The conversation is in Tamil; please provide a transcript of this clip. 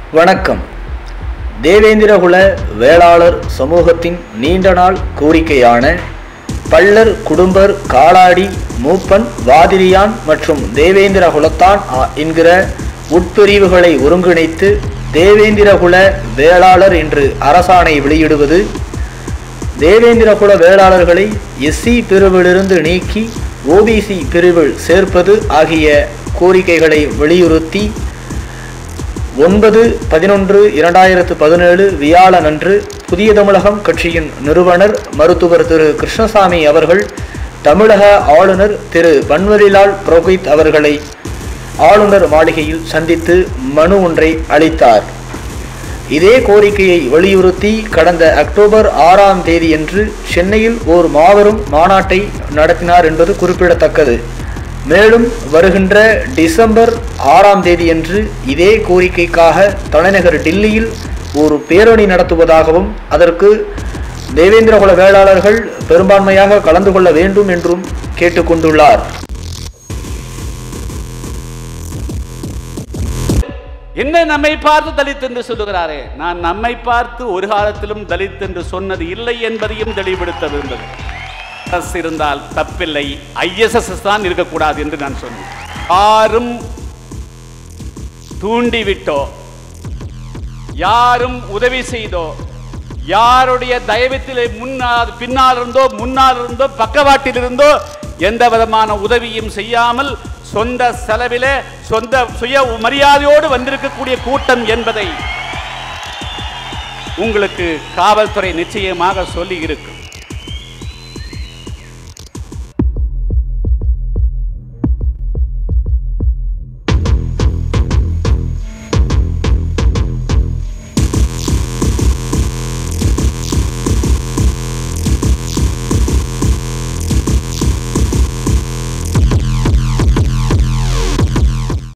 வணக்கம் தேவேந்திரகுல வேளாளர் சமூகத்தின் நீண்ட நாள் கோரிக்கையான பள்ளர் குடும்பர் காலாடி மூப்பன் வாதிரியான் மற்றும் தேவேந்திர குலத்தான் ஆ- என்கிற உட்பிரிவுகளை ஒருங்கிணைத்து தேவேந்திரகுல வேளாளர் என்று அரசாணை வெளியிடுவது தேவேந்திரகுல வேளாளர்களை எஸ்சி பிரிவிலிருந்து நீக்கி ஓபிசி பிரிவில் சேர்ப்பது ஆகிய கோரிக்கைகளை வலியுறுத்தி ஒன்பது பதினொன்று இரண்டாயிரத்து பதினேழு வியாழனன்று புதிய தமிழகம் கட்சியின் நிறுவனர் மருத்துவர் திரு கிருஷ்ணசாமி அவர்கள் தமிழக ஆளுநர் திரு பன்வரிலால் புரோஹித் அவர்களை ஆளுநர் மாளிகையில் சந்தித்து மனு ஒன்றை அளித்தார் இதே கோரிக்கையை வலியுறுத்தி கடந்த அக்டோபர் ஆறாம் தேதியன்று சென்னையில் ஓர் மாபெரும் மாநாட்டை நடத்தினார் என்பது குறிப்பிடத்தக்கது மேலும் வருகின்ற டிசம்பர் ஆறாம் தேதியன்று இதே கோரிக்கைக்காக தலைநகர் டில்லியில் ஒரு பேரணி நடத்துவதாகவும் அதற்கு தேவேந்திரகுல வேளாளர்கள் பெரும்பான்மையாக கலந்து கொள்ள வேண்டும் என்றும் கேட்டுக்கொண்டுள்ளார் என்ன நம்மை பார்த்து தலித் என்று சொல்லுகிறாரே நான் நம்மை பார்த்து ஒரு காலத்திலும் தலித் என்று சொன்னது இல்லை என்பதையும் தெளிவுபடுத்த விரும்புகிறேன் அரசு இருந்தால் தப்பில்லை ஐஎஸ்எஸ் தான் இருக்கக்கூடாது என்று நான் சொன்னேன் யாரும் தூண்டிவிட்டோ யாரும் உதவி செய்தோ யாருடைய தயவத்திலே முன்னால் பின்னால் இருந்தோ முன்னால் இருந்தோ பக்கவாட்டில் இருந்தோ எந்த விதமான உதவியும் செய்யாமல் சொந்த செலவிலே சொந்த சுய மரியாதையோடு வந்திருக்கக்கூடிய கூட்டம் என்பதை உங்களுக்கு காவல்துறை நிச்சயமாக சொல்லி இருக்கும்